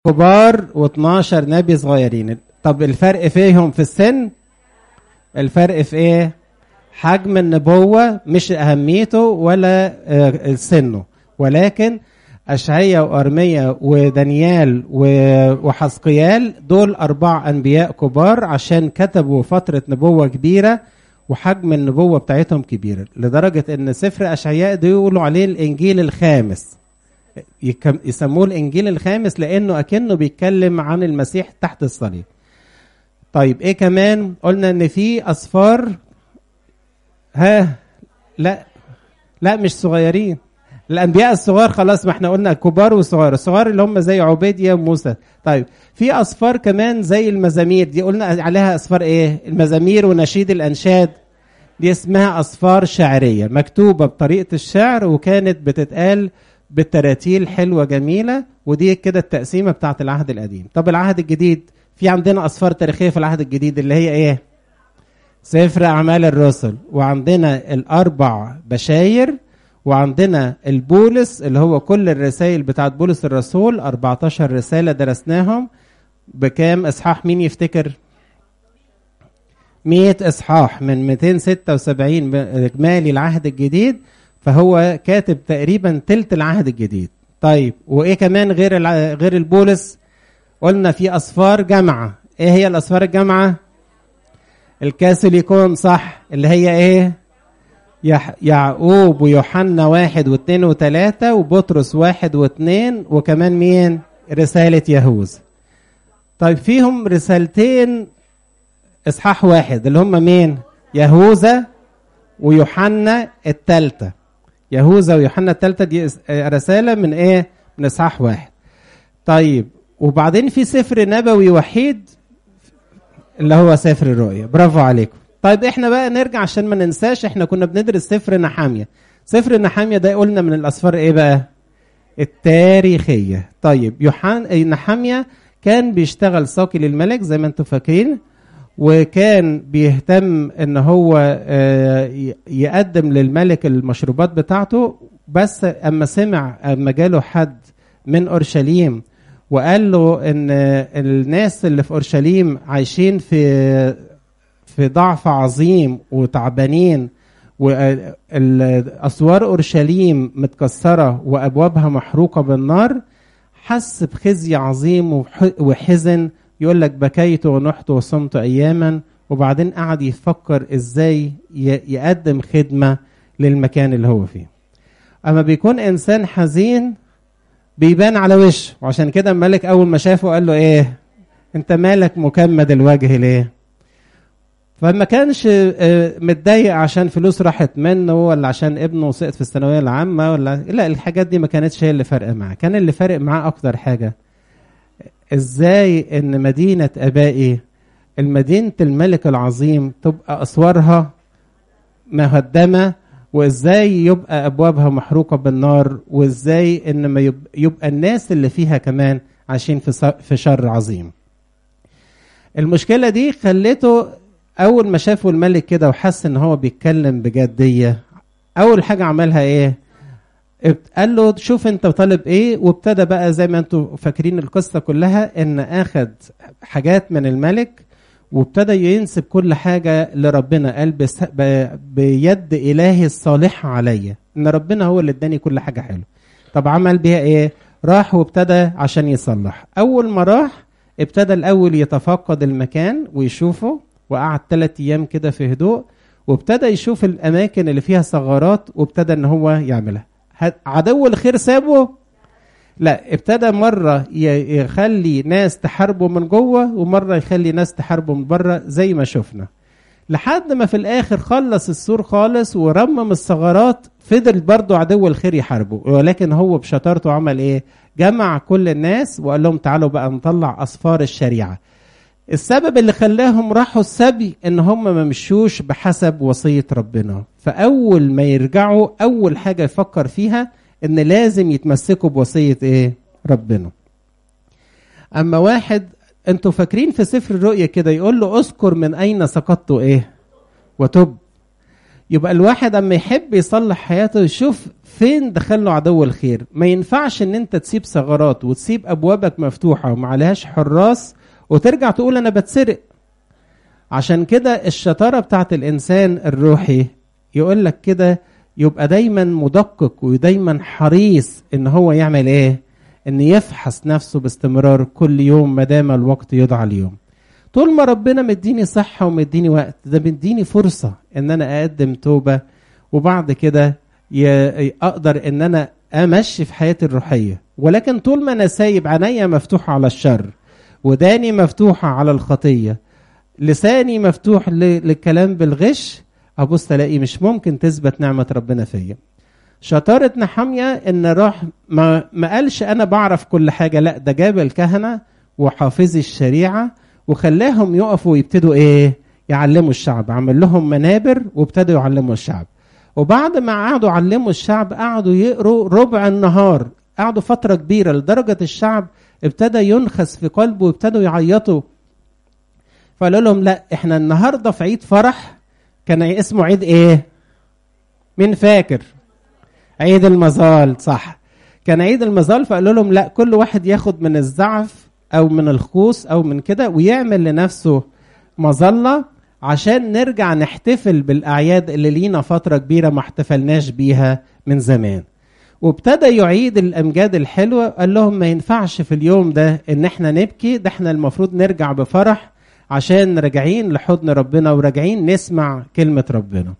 كبار و12 نبي صغيرين طب الفرق فيهم في السن الفرق في ايه حجم النبوة مش أهميته ولا آه، سنه ولكن أشعية وأرمية ودانيال و- وحسقيال دول أربع أنبياء كبار عشان كتبوا فترة نبوة كبيرة وحجم النبوة بتاعتهم كبيرة لدرجة إن سفر أشعياء ده يقولوا عليه الإنجيل الخامس يكم- يسموه الإنجيل الخامس لأنه أكنه بيتكلم عن المسيح تحت الصليب طيب إيه كمان قلنا إن في أصفار ها لا لا مش صغيرين الانبياء الصغار خلاص ما احنا قلنا كبار وصغار الصغار اللي هم زي عبيديا وموسى طيب في اصفار كمان زي المزامير دي قلنا عليها اصفار ايه المزامير ونشيد الانشاد دي اسمها اصفار شعريه مكتوبه بطريقه الشعر وكانت بتتقال بالتراتيل حلوه جميله ودي كده التقسيمه بتاعت العهد القديم طب العهد الجديد في عندنا اصفار تاريخيه في العهد الجديد اللي هي ايه سفر أعمال الرسل وعندنا الأربع بشاير وعندنا البولس اللي هو كل الرسائل بتاعت بولس الرسول 14 رسالة درسناهم بكام إصحاح مين يفتكر 100 إصحاح من 276 إجمالي العهد الجديد فهو كاتب تقريبا تلت العهد الجديد طيب وإيه كمان غير الع- غير البولس قلنا في أصفار جامعة إيه هي الأصفار الجامعة الكاثوليكون صح اللي هي ايه يح يعقوب ويوحنا واحد واثنين وثلاثة وبطرس واحد واثنين وكمان مين رسالة يهوذا طيب فيهم رسالتين اصحاح واحد اللي هم مين يهوذا ويوحنا الثالثة يهوذا ويوحنا الثالثة دي اس- آه، رسالة من ايه من اصحاح واحد طيب وبعدين في سفر نبوي وحيد اللي هو سفر الرؤيا برافو عليكم طيب احنا بقى نرجع عشان ما ننساش احنا كنا بندرس سفر نحامية سفر نحامية ده قلنا من الاسفار ايه بقى التاريخية طيب يوحنا نحامية كان بيشتغل ساقي للملك زي ما انتم فاكرين وكان بيهتم ان هو آه، ي- يقدم للملك المشروبات بتاعته بس اما سمع اما جاله حد من اورشليم وقال له ان الناس اللي في اورشليم عايشين في في ضعف عظيم وتعبانين واسوار اورشليم متكسره وابوابها محروقه بالنار حس بخزي عظيم وح- وحزن يقول لك بكيت ونحت وصمت اياما وبعدين قعد يفكر ازاي ي- يقدم خدمه للمكان اللي هو فيه اما بيكون انسان حزين بيبان على وشه وعشان كده الملك اول ما شافه قال له ايه انت مالك مكمد الوجه ليه فما كانش آه، متضايق عشان فلوس راحت منه ولا عشان ابنه سقط في الثانويه العامه ولا لا الحاجات دي ما كانتش هي اللي فارقه معاه كان اللي فارق معاه اكتر حاجه ازاي ان مدينه ابائي المدينه الملك العظيم تبقى اسوارها مهدمه وازاي يبقى ابوابها محروقه بالنار وازاي ان ما يب- يبقى الناس اللي فيها كمان عايشين في ص- في شر عظيم المشكله دي خلته اول ما شافه الملك كده وحس ان هو بيتكلم بجديه اول حاجه عملها ايه ابت- قال له شوف انت طالب ايه وابتدى بقى زي ما انتم فاكرين القصه كلها ان اخد حاجات من الملك وابتدى ينسب كل حاجه لربنا قال بس ب- بيد الهي الصالحه عليا ان ربنا هو اللي اداني كل حاجه حلوه طب عمل بيها ايه راح وابتدى عشان يصلح اول ما راح ابتدى الاول يتفقد المكان ويشوفه وقعد ثلاث ايام كده في هدوء وابتدى يشوف الاماكن اللي فيها ثغرات وابتدى ان هو يعملها هد- عدو الخير سابه لا ابتدى مرة ي- يخلي ناس تحاربه من جوه ومرة يخلي ناس تحاربه من بره زي ما شفنا لحد ما في الاخر خلص السور خالص ورمم الثغرات فضل برضه عدو الخير يحاربه ولكن هو بشطارته عمل ايه جمع كل الناس وقال لهم تعالوا بقى نطلع اصفار الشريعه السبب اللي خلاهم راحوا السبي ان هم ما مشوش بحسب وصيه ربنا فاول ما يرجعوا اول حاجه يفكر فيها ان لازم يتمسكوا بوصيه ايه ربنا اما واحد انتوا فاكرين في سفر الرؤيا كده يقول له اذكر من اين سقطت ايه وتب يبقى الواحد اما يحب يصلح حياته يشوف فين دخله عدو الخير ما ينفعش ان انت تسيب ثغرات وتسيب ابوابك مفتوحه وما عليهاش حراس وترجع تقول انا بتسرق عشان كده الشطاره بتاعت الانسان الروحي يقول لك كده يبقى دايما مدقق ودايما حريص ان هو يعمل ايه ان يفحص نفسه باستمرار كل يوم ما دام الوقت يدعى اليوم طول ما ربنا مديني صحة ومديني وقت ده مديني فرصة ان انا اقدم توبة وبعد كده اقدر ان انا امشي في حياتي الروحية ولكن طول ما انا سايب عينيا مفتوحة على الشر وداني مفتوحة على الخطية لساني مفتوح للكلام بالغش ابص الاقي مش ممكن تثبت نعمة ربنا فيا شطارة نحامية ان راح ما, ما قالش انا بعرف كل حاجة لا ده جاب الكهنة وحافظي الشريعة وخلاهم يقفوا ويبتدوا ايه يعلموا الشعب عمل لهم منابر وابتدوا يعلموا الشعب وبعد ما قعدوا يعلموا الشعب قعدوا يقروا ربع النهار قعدوا فترة كبيرة لدرجة الشعب ابتدى ينخس في قلبه وابتدوا يعيطوا فقالوا لهم لا احنا النهارده في عيد فرح كان اسمه عيد ايه مين فاكر عيد المظال صح كان عيد المظال فقالوا لهم لا كل واحد ياخد من الزعف او من الخوص او من كده ويعمل لنفسه مظله عشان نرجع نحتفل بالاعياد اللي لينا فتره كبيره ما احتفلناش بيها من زمان وابتدى يعيد الامجاد الحلوه قال لهم ما ينفعش في اليوم ده ان احنا نبكي ده احنا المفروض نرجع بفرح عشان راجعين لحضن ربنا وراجعين نسمع كلمه ربنا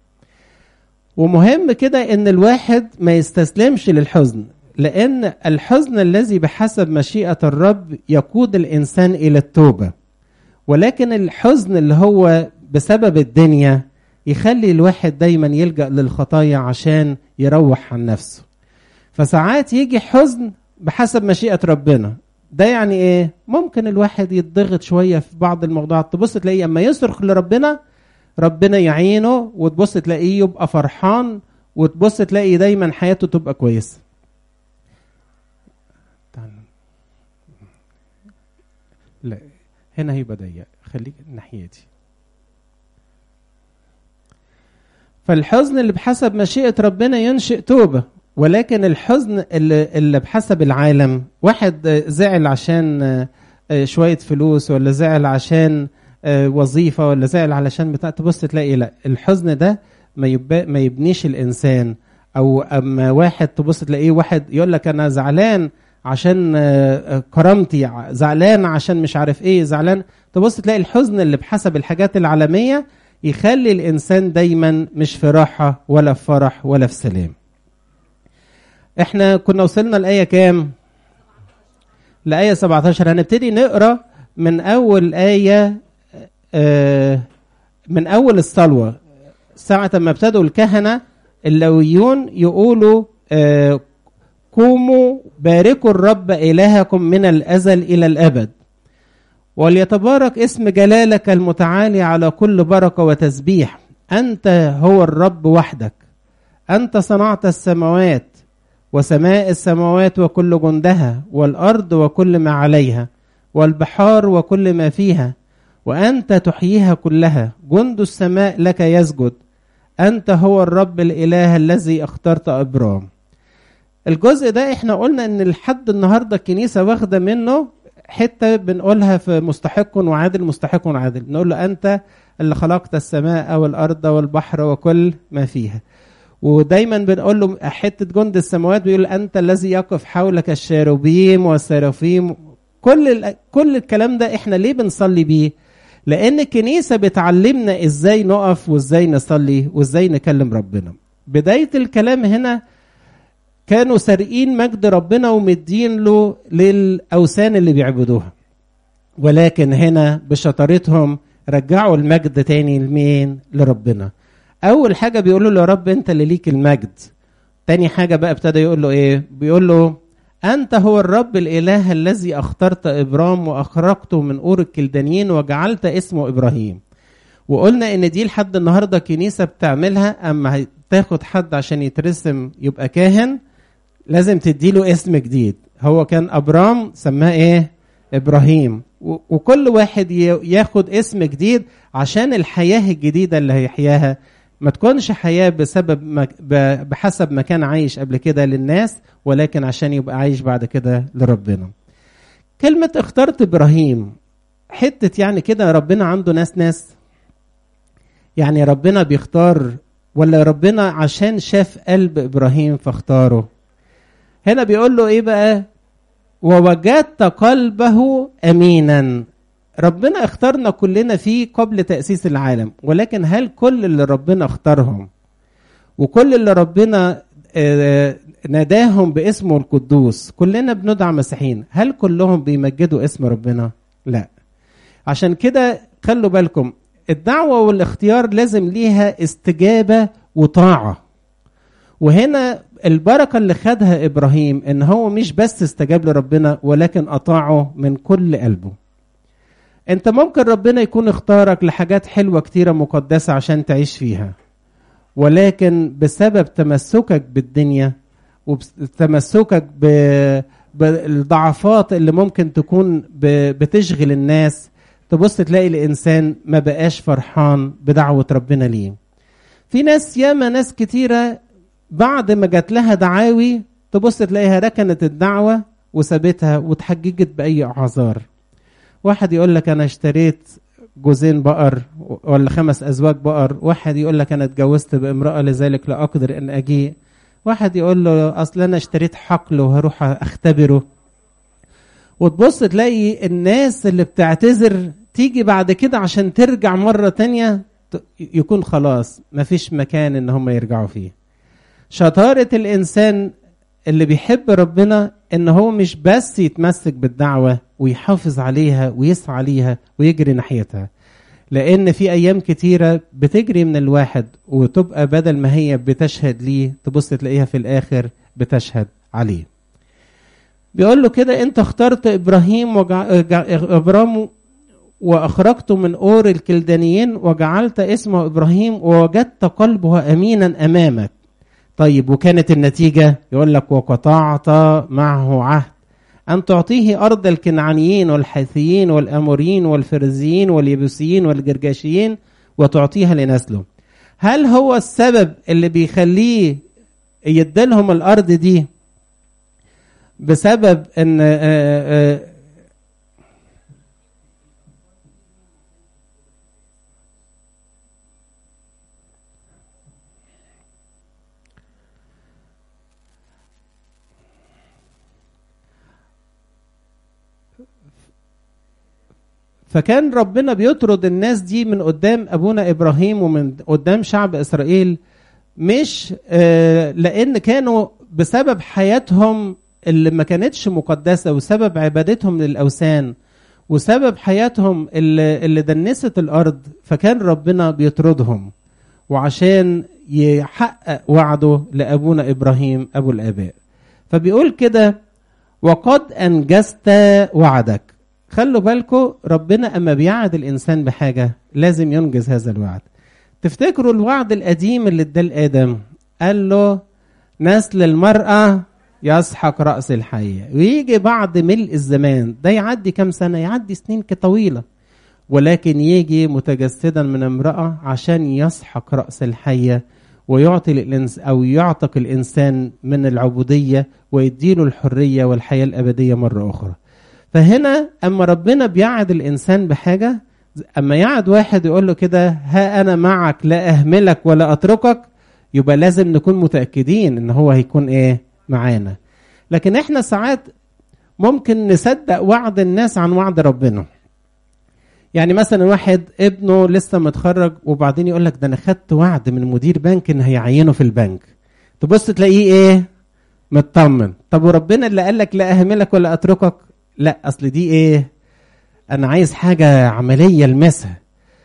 ومهم كده ان الواحد ما يستسلمش للحزن لان الحزن الذي بحسب مشيئه الرب يقود الانسان الى التوبه ولكن الحزن اللي هو بسبب الدنيا يخلي الواحد دايما يلجا للخطايا عشان يروح عن نفسه فساعات يجي حزن بحسب مشيئه ربنا ده يعني ايه ممكن الواحد يتضغط شويه في بعض الموضوعات تبص تلاقيه اما يصرخ لربنا ربنا يعينه وتبص تلاقيه يبقى فرحان وتبص تلاقي دايما حياته تبقى كويسه لا هنا هيبقى ضيق خليك ناحيتي فالحزن اللي بحسب مشيئة ربنا ينشئ توبة ولكن الحزن اللي, اللي بحسب العالم واحد زعل عشان شوية فلوس ولا زعل عشان وظيفة ولا زعل علشان بتاع تبص تلاقي لا الحزن ده ما, يب... ما يبنيش الإنسان أو أما واحد تبص تلاقيه واحد يقول لك أنا زعلان عشان كرامتي زعلان عشان مش عارف ايه زعلان تبص تلاقي الحزن اللي بحسب الحاجات العالمية يخلي الإنسان دايما مش في راحة ولا في فرح ولا في سلام احنا كنا وصلنا الآية كام لآية 17 هنبتدي نقرأ من أول آية آه من أول الصلوة ساعة ما ابتدوا الكهنة اللويون يقولوا آه قوموا باركوا الرب إلهكم من الأزل إلى الأبد وليتبارك اسم جلالك المتعالي على كل بركة وتسبيح أنت هو الرب وحدك أنت صنعت السماوات وسماء السماوات وكل جندها والأرض وكل ما عليها والبحار وكل ما فيها وأنت تحييها كلها جند السماء لك يسجد أنت هو الرب الإله الذي اخترت أبرام الجزء ده احنا قلنا ان لحد النهارده الكنيسه واخده منه حته بنقولها في مستحق وعادل مستحق وعادل نقول له انت اللي خلقت السماء والارض والبحر وكل ما فيها ودايما بنقول له حته جند السماوات بيقول انت الذي يقف حولك الشاروبيم والسرافيم كل كل الكلام ده احنا ليه بنصلي بيه لان الكنيسه بتعلمنا ازاي نقف وازاي نصلي وازاي نكلم ربنا بدايه الكلام هنا كانوا سارقين مجد ربنا ومدين له للاوثان اللي بيعبدوها ولكن هنا بشطارتهم رجعوا المجد تاني لمين لربنا اول حاجه بيقولوا له يا رب انت اللي ليك المجد تاني حاجه بقى ابتدى يقول له ايه بيقول له انت هو الرب الاله الذي اخترت ابرام واخرجته من اور الكلدانيين وجعلت اسمه ابراهيم وقلنا ان دي لحد النهارده كنيسه بتعملها اما تاخد حد عشان يترسم يبقى كاهن لازم تديله اسم جديد هو كان ابرام سماه ايه ابراهيم وكل واحد ياخد اسم جديد عشان الحياه الجديده اللي هيحياها ما تكونش حياة بسبب ما بحسب ما كان عايش قبل كده للناس ولكن عشان يبقى عايش بعد كده لربنا كلمة اخترت إبراهيم حتة يعني كده ربنا عنده ناس ناس يعني ربنا بيختار ولا ربنا عشان شاف قلب إبراهيم فاختاره هنا بيقول له إيه بقى ووجدت قلبه أمينا ربنا اختارنا كلنا فيه قبل تأسيس العالم ولكن هل كل اللي ربنا اختارهم وكل اللي ربنا ناداهم باسمه القدوس كلنا بندعى مسيحيين هل كلهم بيمجدوا اسم ربنا لا عشان كده خلوا بالكم الدعوة والاختيار لازم ليها استجابة وطاعة وهنا البركة اللي خدها إبراهيم إن هو مش بس استجاب لربنا ولكن أطاعه من كل قلبه انت ممكن ربنا يكون اختارك لحاجات حلوة كتيرة مقدسة عشان تعيش فيها ولكن بسبب تمسكك بالدنيا وتمسكك بالضعفات اللي ممكن تكون بتشغل الناس تبص تلاقي الإنسان ما بقاش فرحان بدعوة ربنا ليه في ناس ياما ناس كتيرة بعد ما جات لها دعاوي تبص تلاقيها ركنت الدعوة وسابتها وتحججت بأي أعذار واحد يقول لك انا اشتريت جوزين بقر ولا خمس ازواج بقر واحد يقول لك انا اتجوزت بامراه لذلك لا اقدر ان اجيء واحد يقول له اصل انا اشتريت حقل وهروح اختبره وتبص تلاقي الناس اللي بتعتذر تيجي بعد كده عشان ترجع مرة تانية يكون خلاص مفيش مكان ان هم يرجعوا فيه شطارة الانسان اللي بيحب ربنا ان هو مش بس يتمسك بالدعوة ويحافظ عليها ويسعى عليها ويجري ناحيتها لان في ايام كتيرة بتجري من الواحد وتبقى بدل ما هي بتشهد ليه تبص تلاقيها في الاخر بتشهد عليه بيقول له كده انت اخترت ابراهيم وجع... ابرام واخرجته من اور الكلدانيين وجعلت اسمه ابراهيم ووجدت قلبه امينا امامك طيب وكانت النتيجة يقول لك وقطعت معه عهد أن تعطيه أرض الكنعانيين والحيثيين والأموريين والفرزيين واليبوسيين والجرجاشيين وتعطيها لنسله هل هو السبب اللي بيخليه يديلهم الأرض دي بسبب أن فكان ربنا بيطرد الناس دي من قدام ابونا ابراهيم ومن قدام شعب اسرائيل مش آه لان كانوا بسبب حياتهم اللي ما كانتش مقدسه وسبب عبادتهم للاوثان وسبب حياتهم اللي, اللي دنست الارض فكان ربنا بيطردهم وعشان يحقق وعده لابونا ابراهيم ابو الاباء فبيقول كده وقد انجزت وعدك خلوا بالكم ربنا اما بيعد الانسان بحاجه لازم ينجز هذا الوعد تفتكروا الوعد القديم اللي اداه لادم قال له نسل المراه يسحق راس الحيه ويجي بعد ملء الزمان ده يعدي كام سنه يعدي سنين طويله ولكن يجي متجسدا من امراه عشان يسحق راس الحيه ويعطي الإنس او يعتق الانسان من العبوديه ويديله الحريه والحياه الابديه مره اخرى فهنا اما ربنا بيعد الانسان بحاجه اما يعد واحد يقول له كده ها انا معك لا اهملك ولا اتركك يبقى لازم نكون متاكدين ان هو هيكون ايه معانا لكن احنا ساعات ممكن نصدق وعد الناس عن وعد ربنا يعني مثلا واحد ابنه لسه متخرج وبعدين يقول لك ده انا خدت وعد من مدير بنك ان هيعينه في البنك تبص تلاقيه ايه مطمن طب وربنا اللي قال لك لا اهملك ولا اتركك لا اصل دي ايه انا عايز حاجه عمليه المسها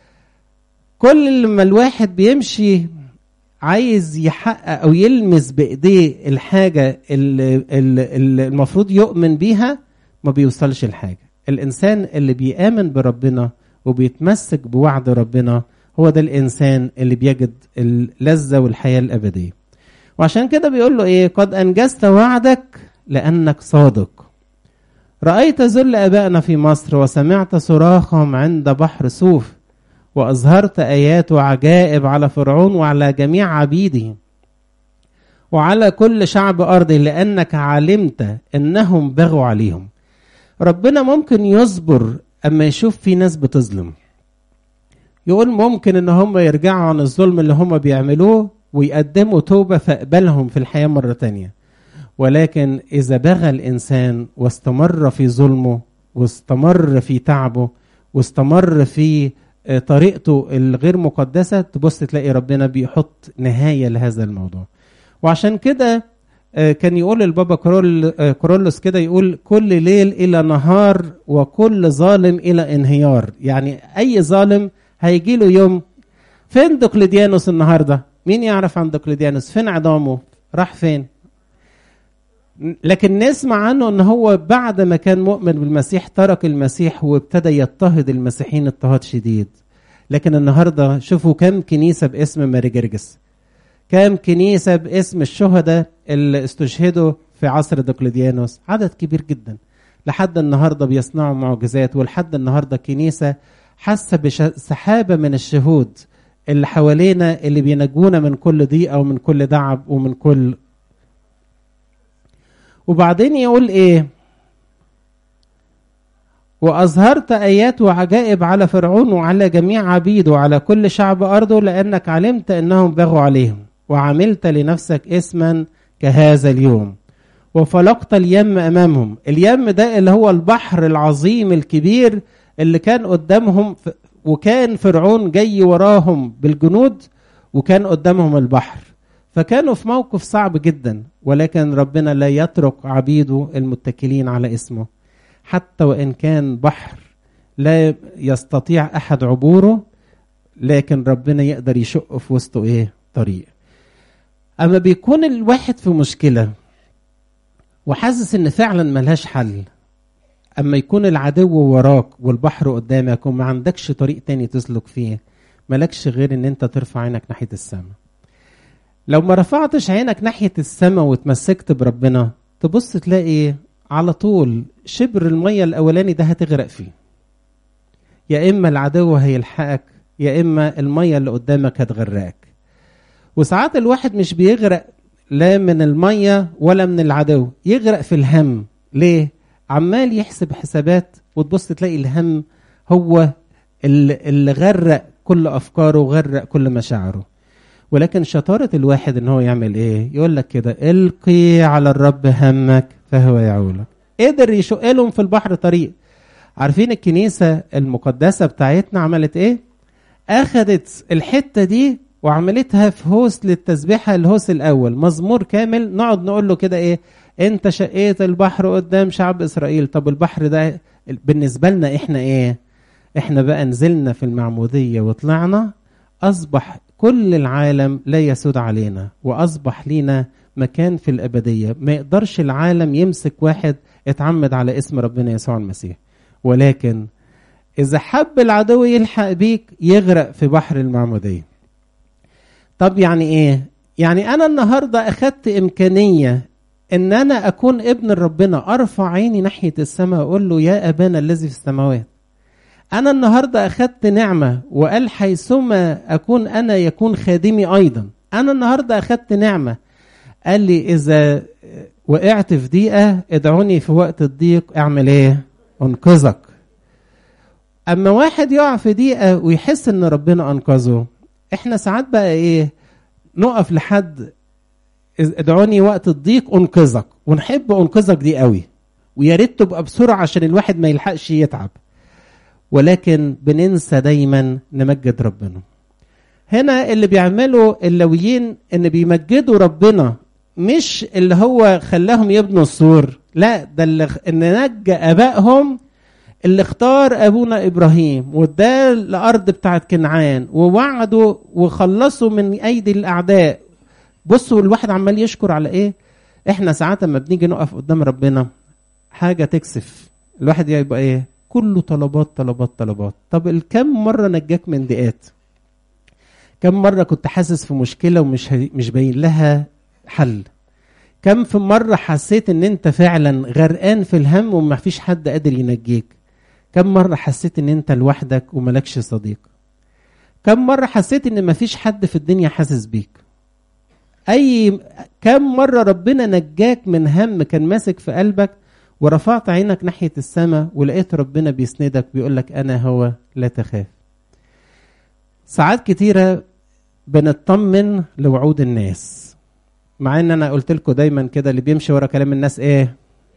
كل ما الواحد بيمشي عايز يحقق او يلمس بايديه الحاجه اللي, اللي المفروض يؤمن بيها ما بيوصلش لحاجه الانسان اللي بيامن بربنا وبيتمسك بوعد ربنا هو ده الانسان اللي بيجد اللذه والحياه الابديه وعشان كده بيقول له ايه قد انجزت وعدك لانك صادق رأيت ذل آبائنا في مصر وسمعت صراخهم عند بحر صوف وأظهرت آيات وعجائب على فرعون وعلى جميع عبيده وعلى كل شعب أرضه لأنك علمت أنهم بغوا عليهم ربنا ممكن يصبر أما يشوف في ناس بتظلم يقول ممكن ان هم يرجعوا عن الظلم اللي هم بيعملوه ويقدموا توبة فاقبلهم في الحياة مرة تانية ولكن إذا بغى الإنسان واستمر في ظلمه واستمر في تعبه واستمر في طريقته الغير مقدسة تبص تلاقي ربنا بيحط نهاية لهذا الموضوع وعشان كده كان يقول البابا كرول كرولوس كده يقول كل ليل إلى نهار وكل ظالم إلى انهيار يعني أي ظالم هيجي له يوم فين دقلديانوس النهارده مين يعرف عن دقلديانوس فين عظامه راح فين لكن نسمع عنه ان هو بعد ما كان مؤمن بالمسيح ترك المسيح وابتدى يضطهد المسيحيين اضطهاد شديد لكن النهارده شوفوا كم كنيسه باسم ماري جرجس كم كنيسه باسم الشهداء اللي استشهدوا في عصر دقلديانوس عدد كبير جدا لحد النهارده بيصنعوا معجزات ولحد النهارده كنيسه حاسه بسحابه من الشهود اللي حوالينا اللي بينجونا من كل ضيقه ومن كل دعب ومن كل وبعدين يقول ايه واظهرت ايات وعجائب على فرعون وعلى جميع عبيده وعلى كل شعب ارضه لانك علمت انهم بغوا عليهم وعملت لنفسك اسما كهذا اليوم وفلقت اليم امامهم اليم ده اللي هو البحر العظيم الكبير اللي كان قدامهم وكان فرعون جاي وراهم بالجنود وكان قدامهم البحر فكانوا في موقف صعب جدا ولكن ربنا لا يترك عبيده المتكلين على اسمه حتى وان كان بحر لا يستطيع احد عبوره لكن ربنا يقدر يشق في وسطه ايه طريق اما بيكون الواحد في مشكله وحاسس ان فعلا ملهاش حل اما يكون العدو وراك والبحر قدامك وما عندكش طريق تاني تسلك فيه ملكش غير ان انت ترفع عينك ناحيه السماء لو ما رفعتش عينك ناحيه السماء وتمسكت بربنا تبص تلاقي على طول شبر الميه الاولاني ده هتغرق فيه يا اما العدو هيلحقك يا اما الميه اللي قدامك هتغرقك وساعات الواحد مش بيغرق لا من الميه ولا من العدو يغرق في الهم ليه عمال يحسب حسابات وتبص تلاقي الهم هو اللي, اللي غرق كل افكاره وغرق كل مشاعره ولكن شطارة الواحد ان هو يعمل ايه يقول لك كده القي على الرب همك فهو يعولك قدر يشق لهم في البحر طريق عارفين الكنيسة المقدسة بتاعتنا عملت ايه اخدت الحتة دي وعملتها في هوس للتسبيحة الهوس الاول مزمور كامل نقعد نقول له كده ايه انت شقيت البحر قدام شعب اسرائيل طب البحر ده بالنسبة لنا احنا ايه احنا بقى نزلنا في المعمودية وطلعنا اصبح كل العالم لا يسود علينا واصبح لينا مكان في الابديه ما يقدرش العالم يمسك واحد اتعمد على اسم ربنا يسوع المسيح ولكن اذا حب العدو يلحق بيك يغرق في بحر المعموديه طب يعني ايه يعني انا النهارده اخدت امكانيه ان انا اكون ابن ربنا ارفع عيني ناحيه السماء واقول له يا ابانا الذي في السماوات أنا النهاردة أخذت نعمة وقال حيثما أكون أنا يكون خادمي أيضا أنا النهاردة أخذت نعمة قال لي إذا وقعت في ضيقة ادعوني في وقت الضيق أعمل إيه أنقذك أما واحد يقع في ضيقة ويحس إن ربنا أنقذه إحنا ساعات بقى إيه نقف لحد ادعوني وقت الضيق أنقذك ونحب أنقذك دي قوي ويا ريت تبقى بسرعة عشان الواحد ما يلحقش يتعب ولكن بننسى دايما نمجد ربنا هنا اللي بيعملوا اللويين ان بيمجدوا ربنا مش اللي هو خلاهم يبنوا السور لا ده اللي ان نجى ابائهم اللي اختار ابونا ابراهيم واداه الارض بتاعت كنعان ووعدوا وخلصوا من ايدي الاعداء بصوا الواحد عمال يشكر على ايه احنا ساعات لما بنيجي نقف قدام ربنا حاجه تكسف الواحد يبقى ايه كله طلبات طلبات طلبات طب الكم مرة نجاك من ضيقات كم مرة كنت حاسس في مشكلة ومش مش باين لها حل كم في مرة حسيت ان انت فعلا غرقان في الهم وما فيش حد قادر ينجيك كم مرة حسيت ان انت لوحدك وملكش صديق كم مرة حسيت ان مفيش حد في الدنيا حاسس بيك اي كم مرة ربنا نجاك من هم كان ماسك في قلبك ورفعت عينك ناحية السماء ولقيت ربنا بيسندك بيقولك انا هو لا تخاف ساعات كتيرة بنطمن لوعود الناس مع ان انا قلت لكم دايما كده اللي بيمشي ورا كلام الناس ايه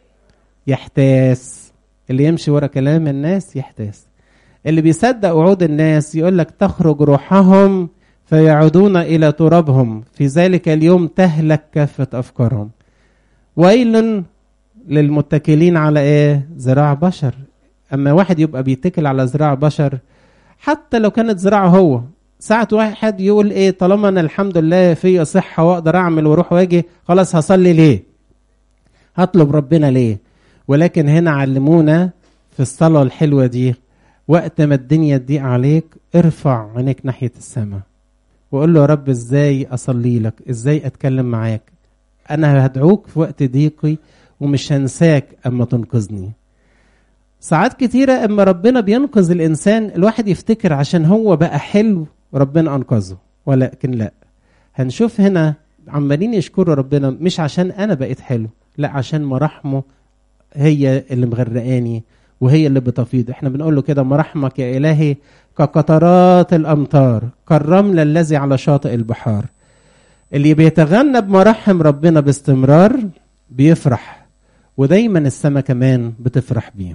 يحتاس اللي يمشي ورا كلام الناس يحتاس اللي بيصدق وعود الناس يقول لك تخرج روحهم فيعودون الى ترابهم في ذلك اليوم تهلك كافه افكارهم ويل للمتكلين على ايه ذراع بشر اما واحد يبقى بيتكل على ذراع بشر حتى لو كانت ذراعه هو ساعة واحد يقول ايه طالما انا الحمد لله في صحة واقدر اعمل واروح واجي خلاص هصلي ليه هطلب ربنا ليه ولكن هنا علمونا في الصلاة الحلوة دي وقت ما الدنيا تضيق عليك ارفع عينيك ناحية السماء وقول له يا رب ازاي اصلي لك ازاي اتكلم معاك انا هدعوك في وقت ضيقي ومش هنساك اما تنقذني ساعات كتيرة اما ربنا بينقذ الانسان الواحد يفتكر عشان هو بقى حلو ربنا انقذه ولكن لا هنشوف هنا عمالين يشكروا ربنا مش عشان انا بقيت حلو لا عشان مراحمه هي اللي مغرقاني وهي اللي بتفيض احنا بنقول له كده مراحمك يا الهي كقطرات الامطار كالرمل الذي على شاطئ البحار اللي بيتغنى بمراحم ربنا باستمرار بيفرح ودايما السماء كمان بتفرح بيه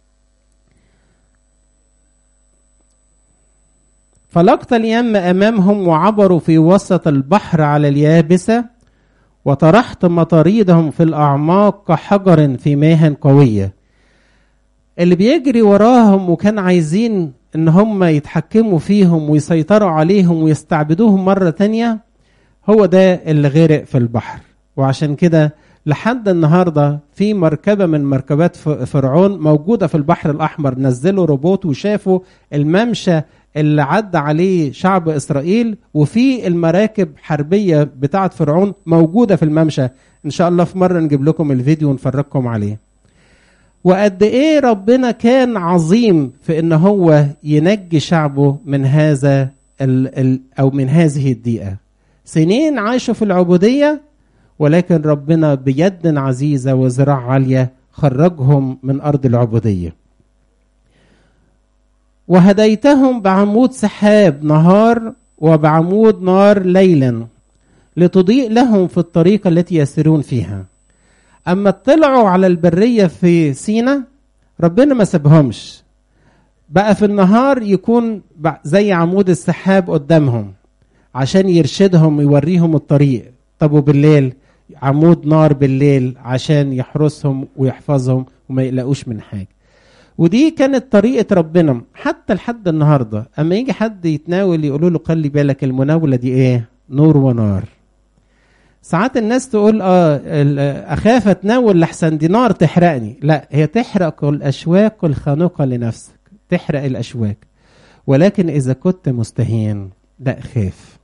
فلقط اليم امامهم وعبروا في وسط البحر على اليابسه وطرحت مطاريدهم في الاعماق كحجر في مياه قويه اللي بيجري وراهم وكان عايزين ان هم يتحكموا فيهم ويسيطروا عليهم ويستعبدوهم مرة تانية هو ده اللي غرق في البحر وعشان كده لحد النهاردة في مركبة من مركبات فرعون موجودة في البحر الأحمر نزلوا روبوت وشافوا الممشى اللي عدى عليه شعب إسرائيل وفي المراكب حربية بتاعة فرعون موجودة في الممشى إن شاء الله في مرة نجيب لكم الفيديو ونفرجكم عليه وقد ايه ربنا كان عظيم في ان هو ينجي شعبه من هذا ال ال او من هذه الضيقه سنين عاشوا في العبوديه ولكن ربنا بيد عزيزه وذراع عاليه خرجهم من ارض العبوديه وهديتهم بعمود سحاب نهار وبعمود نار ليلا لتضيء لهم في الطريق التي يسيرون فيها اما طلعوا على البريه في سينا ربنا ما سابهمش بقى في النهار يكون زي عمود السحاب قدامهم عشان يرشدهم ويوريهم الطريق طب وبالليل عمود نار بالليل عشان يحرسهم ويحفظهم وما يقلقوش من حاجه ودي كانت طريقه ربنا حتى لحد النهارده اما يجي حد يتناول يقولوا له خلي بالك المناوله دي ايه نور ونار ساعات الناس تقول اه اخاف اتناول لحسن دي نار تحرقني لا هي تحرق الاشواك الخانقه لنفسك تحرق الاشواك ولكن اذا كنت مستهين لا خاف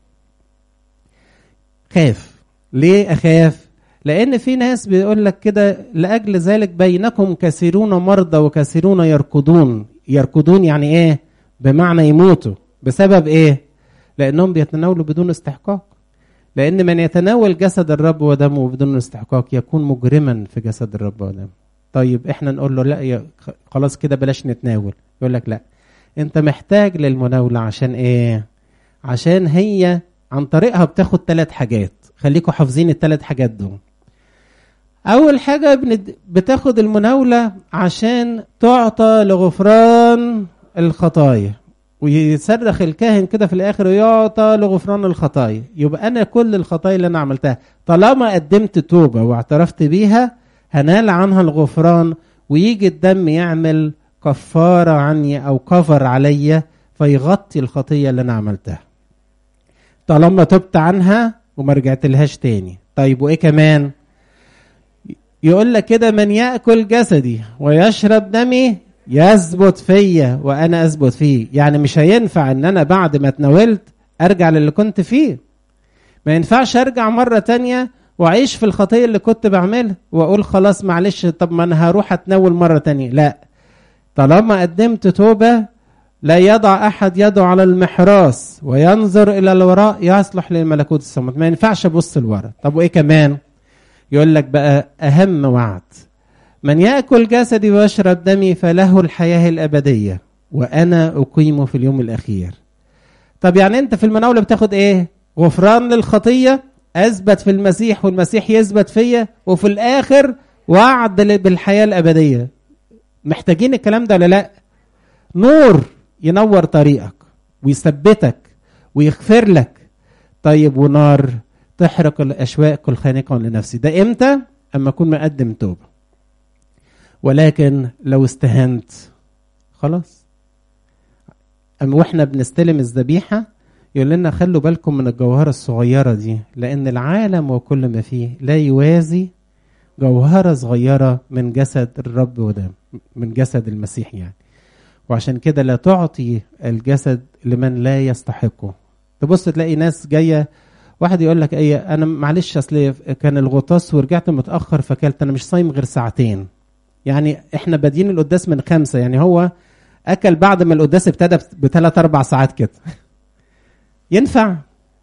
خاف ليه اخاف لان في ناس بيقول لك كده لاجل ذلك بينكم كثيرون مرضى وكثيرون يركضون يركضون يعني ايه بمعنى يموتوا بسبب ايه لانهم بيتناولوا بدون استحقاق لأن من يتناول جسد الرب ودمه بدون استحقاق يكون مجرما في جسد الرب ودمه. طيب احنا نقول له لا يا خلاص كده بلاش نتناول، يقول لك لا أنت محتاج للمناولة عشان إيه؟ عشان هي عن طريقها بتاخد ثلاث حاجات، خليكم حافظين الثلاث حاجات دول. أول حاجة بتاخد المناولة عشان تعطى لغفران الخطايا. ويصرخ الكاهن كده في الاخر ويعطى لغفران الخطايا يبقى انا كل الخطايا اللي انا عملتها طالما قدمت توبه واعترفت بيها هنال عنها الغفران ويجي الدم يعمل كفاره عني او كفر عليا فيغطي الخطيه اللي انا عملتها طالما تبت عنها وما رجعت لهاش تاني طيب وايه كمان يقول لك كده من ياكل جسدي ويشرب دمي يثبت فيا وانا اثبت فيه يعني مش هينفع ان انا بعد ما اتناولت ارجع للي كنت فيه ما ينفعش ارجع مره تانية واعيش في الخطيه اللي كنت بعملها واقول خلاص معلش طب ما انا هروح اتناول مره تانية لا طالما قدمت توبه لا يضع احد يده على المحراس وينظر الى الوراء يصلح لملكوت السماوات ما ينفعش ابص لورا طب وايه كمان يقول لك بقى اهم وعد من ياكل جسدي ويشرب دمي فله الحياه الابديه وانا اقيمه في اليوم الاخير طب يعني انت في المناوله بتاخد ايه غفران للخطيه اثبت في المسيح والمسيح يثبت فيا وفي الاخر وعد بالحياه الابديه محتاجين الكلام ده ولا لا نور ينور طريقك ويثبتك ويغفر لك طيب ونار تحرق الاشواق الخانقه لنفسي ده امتى اما اكون مقدم توبه ولكن لو استهنت خلاص اما واحنا بنستلم الذبيحه يقول لنا خلوا بالكم من الجوهره الصغيره دي لان العالم وكل ما فيه لا يوازي جوهره صغيره من جسد الرب ودم من جسد المسيح يعني وعشان كده لا تعطي الجسد لمن لا يستحقه تبص تلاقي ناس جايه واحد يقول لك ايه انا معلش اصل كان الغطاس ورجعت متاخر فكلت انا مش صايم غير ساعتين يعني احنا بادين القداس من خمسه يعني هو اكل بعد ما القداس ابتدى بثلاث اربع ساعات كده ينفع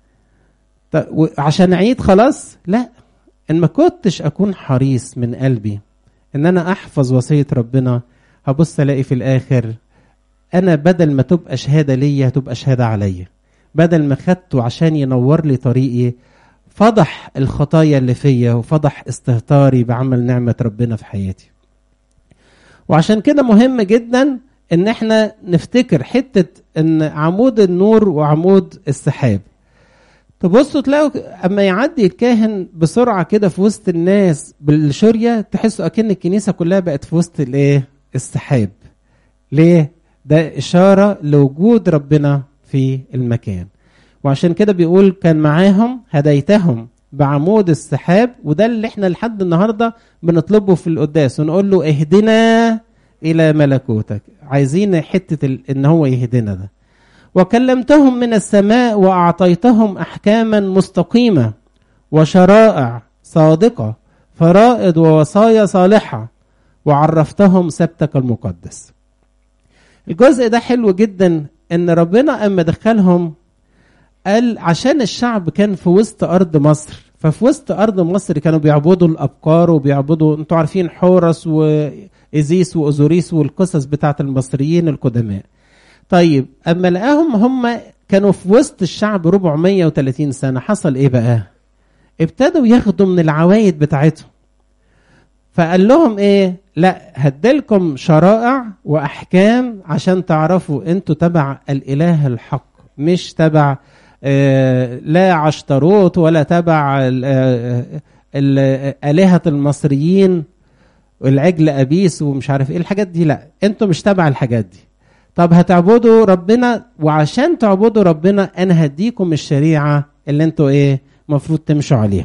عشان عيد خلاص لا ان ما كنتش اكون حريص من قلبي ان انا احفظ وصيه ربنا هبص الاقي في الاخر انا بدل ما تبقى شهاده ليا هتبقى شهاده عليا بدل ما خدته عشان ينور لي طريقي فضح الخطايا اللي فيا وفضح استهتاري بعمل نعمه ربنا في حياتي وعشان كده مهم جدا ان احنا نفتكر حته ان عمود النور وعمود السحاب تبصوا تلاقوا اما يعدي الكاهن بسرعه كده في وسط الناس بالشوريه تحسوا اكن الكنيسه كلها بقت في وسط الايه السحاب ليه ده اشاره لوجود ربنا في المكان وعشان كده بيقول كان معاهم هديتهم بعمود السحاب وده اللي احنا لحد النهارده بنطلبه في القداس ونقول له اهدنا الى ملكوتك عايزين حته ال... ان هو يهدنا ده وكلمتهم من السماء واعطيتهم احكاما مستقيمه وشرائع صادقه فرائض ووصايا صالحه وعرفتهم سبتك المقدس الجزء ده حلو جدا ان ربنا اما دخلهم قال عشان الشعب كان في وسط ارض مصر ففي وسط ارض مصر كانوا بيعبدوا الابقار وبيعبدوا انتوا عارفين حورس وايزيس واوزوريس والقصص بتاعت المصريين القدماء طيب اما لقاهم هم كانوا في وسط الشعب 430 سنه حصل ايه بقى ابتدوا ياخدوا من العوايد بتاعتهم فقال لهم ايه لا هدلكم شرائع واحكام عشان تعرفوا انتوا تبع الاله الحق مش تبع آه لا عشتروت ولا تبع آلهة المصريين والعجل أبيس ومش عارف ايه الحاجات دي لا انتوا مش تبع الحاجات دي طب هتعبدوا ربنا وعشان تعبدوا ربنا انا هديكم الشريعة اللي انتوا ايه مفروض تمشوا عليها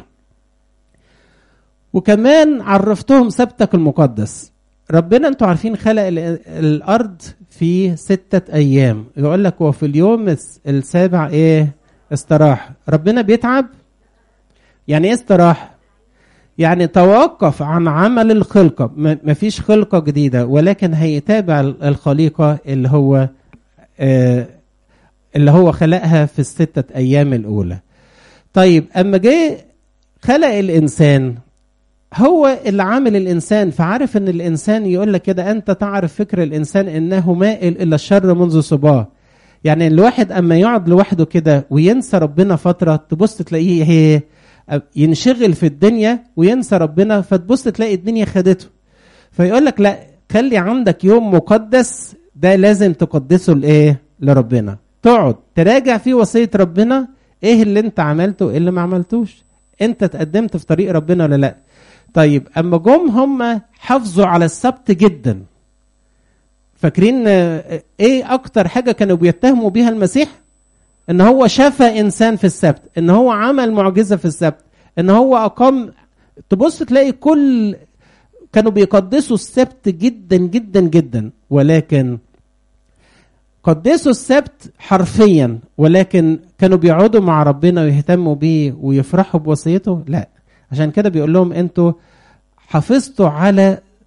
وكمان عرفتهم سبتك المقدس ربنا انتوا عارفين خلق الارض في ستة ايام يقول لك وفي اليوم السابع ايه استراح ربنا بيتعب يعني ايه استراح يعني توقف عن عمل الخلقة مفيش خلقة جديدة ولكن هيتابع الخليقة اللي هو آه اللي هو خلقها في الستة أيام الأولى طيب أما جه خلق الإنسان هو اللي عامل الانسان فعارف ان الانسان يقول لك كده انت تعرف فكر الانسان انه مائل الى الشر منذ صباه يعني الواحد اما يقعد لوحده كده وينسى ربنا فتره تبص تلاقيه هي ينشغل في الدنيا وينسى ربنا فتبص تلاقي الدنيا خدته فيقول لك لا خلي عندك يوم مقدس ده لازم تقدسه لايه لربنا تقعد تراجع فيه وصيه ربنا ايه اللي انت عملته ايه اللي ما عملتوش انت تقدمت في طريق ربنا ولا لا طيب اما جم هم حافظوا على السبت جدا فاكرين ايه اكتر حاجه كانوا بيتهموا بيها المسيح ان هو شفى انسان في السبت ان هو عمل معجزه في السبت ان هو اقام تبص تلاقي كل كانوا بيقدسوا السبت جدا جدا جدا ولكن قدسوا السبت حرفيا ولكن كانوا بيقعدوا مع ربنا ويهتموا بيه ويفرحوا بوصيته لا عشان كده بيقول لهم انتوا حافظتوا على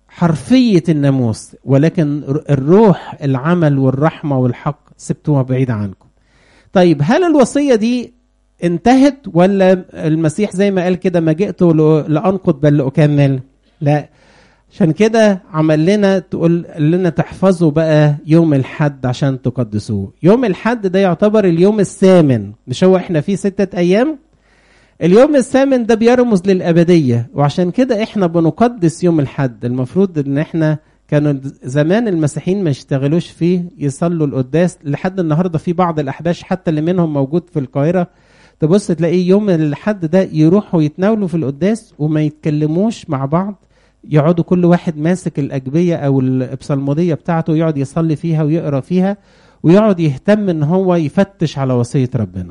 حرفيه الناموس ولكن الروح العمل والرحمه والحق سبتوها بعيد عنكم طيب هل الوصيه دي انتهت ولا المسيح زي ما قال كده ما جئت لانقض بل لاكمل لا عشان كده عمل لنا تقول لنا تحفظوا بقى يوم الحد عشان تقدسوه يوم الحد ده يعتبر اليوم الثامن مش هو احنا فيه ستة ايام اليوم الثامن ده بيرمز للأبدية وعشان كده احنا بنقدس يوم الحد المفروض ان احنا كانوا زمان المسيحيين ما يشتغلوش فيه يصلوا القداس لحد النهارده في بعض الاحباش حتى اللي منهم موجود في القاهره تبص تلاقيه يوم الحد ده يروحوا يتناولوا في القداس وما يتكلموش مع بعض يقعدوا كل واحد ماسك الأجبية أو الإبصالمودية بتاعته يقعد يصلي فيها ويقرأ فيها ويقعد يهتم إن هو يفتش على وصية ربنا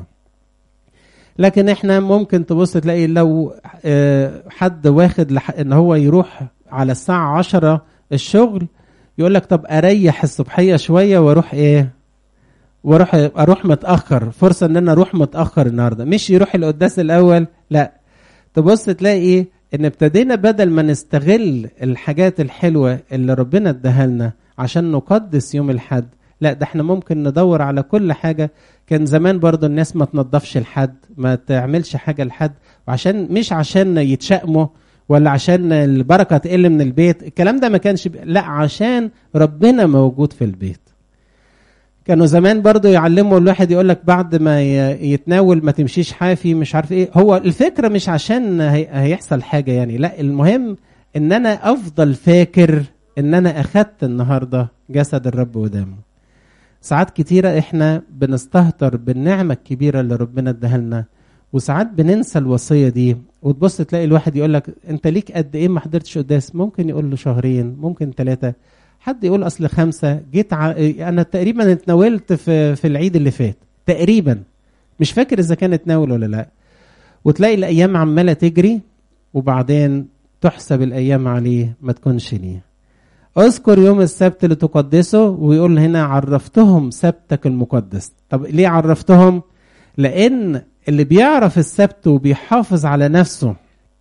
لكن احنا ممكن تبص تلاقي لو حد واخد ان هو يروح على الساعة عشرة الشغل يقول لك طب اريح الصبحية شوية واروح ايه واروح اروح متأخر فرصة ان انا اروح متأخر النهاردة مش يروح القداس الاول لا تبص تلاقي ايه ان ابتدينا بدل ما نستغل الحاجات الحلوة اللي ربنا اداها لنا عشان نقدس يوم الحد لا ده احنا ممكن ندور على كل حاجة كان زمان برضو الناس ما تنظفش الحد ما تعملش حاجة لحد وعشان مش عشان يتشائموا ولا عشان البركة تقل من البيت الكلام ده ما كانش ب... لا عشان ربنا موجود في البيت كانوا زمان برضو يعلموا الواحد يقول لك بعد ما يتناول ما تمشيش حافي مش عارف ايه هو الفكرة مش عشان هي... هيحصل حاجة يعني لا المهم ان انا افضل فاكر ان انا اخدت النهاردة جسد الرب ودمه ساعات كتيرة احنا بنستهتر بالنعمة الكبيرة اللي ربنا اداها لنا وساعات بننسى الوصية دي وتبص تلاقي الواحد يقول لك انت ليك قد ايه ما حضرتش قداس ممكن يقول له شهرين ممكن ثلاثة حد يقول اصل خمسة جيت ع... انا تقريبا اتناولت في في العيد اللي فات تقريبا مش فاكر اذا كان اتناول ولا لا وتلاقي الايام عمالة تجري وبعدين تحسب الايام عليه ما تكونش ليه اذكر يوم السبت لتقدسه ويقول هنا عرفتهم سبتك المقدس طب ليه عرفتهم لان اللي بيعرف السبت وبيحافظ على نفسه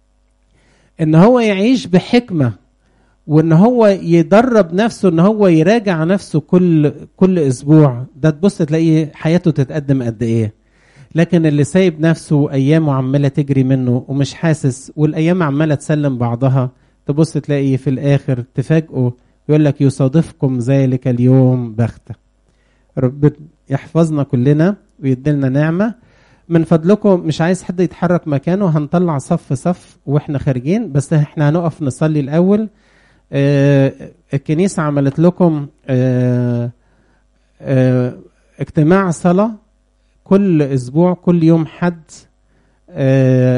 ان هو يعيش بحكمه وان هو يدرب نفسه ان هو يراجع نفسه كل كل اسبوع ده تبص تلاقيه حياته تتقدم قد ايه لكن اللي سايب نفسه وايامه عماله تجري منه ومش حاسس والايام عماله تسلم بعضها تبص تلاقي في الاخر تفاجئه يقول لك يصادفكم ذلك اليوم بختة رب يحفظنا كلنا ويديلنا نعمة من فضلكم مش عايز حد يتحرك مكانه هنطلع صف صف واحنا خارجين بس احنا هنقف نصلي الأول اه الكنيسة عملت لكم اه اه اجتماع صلاة كل أسبوع كل يوم حد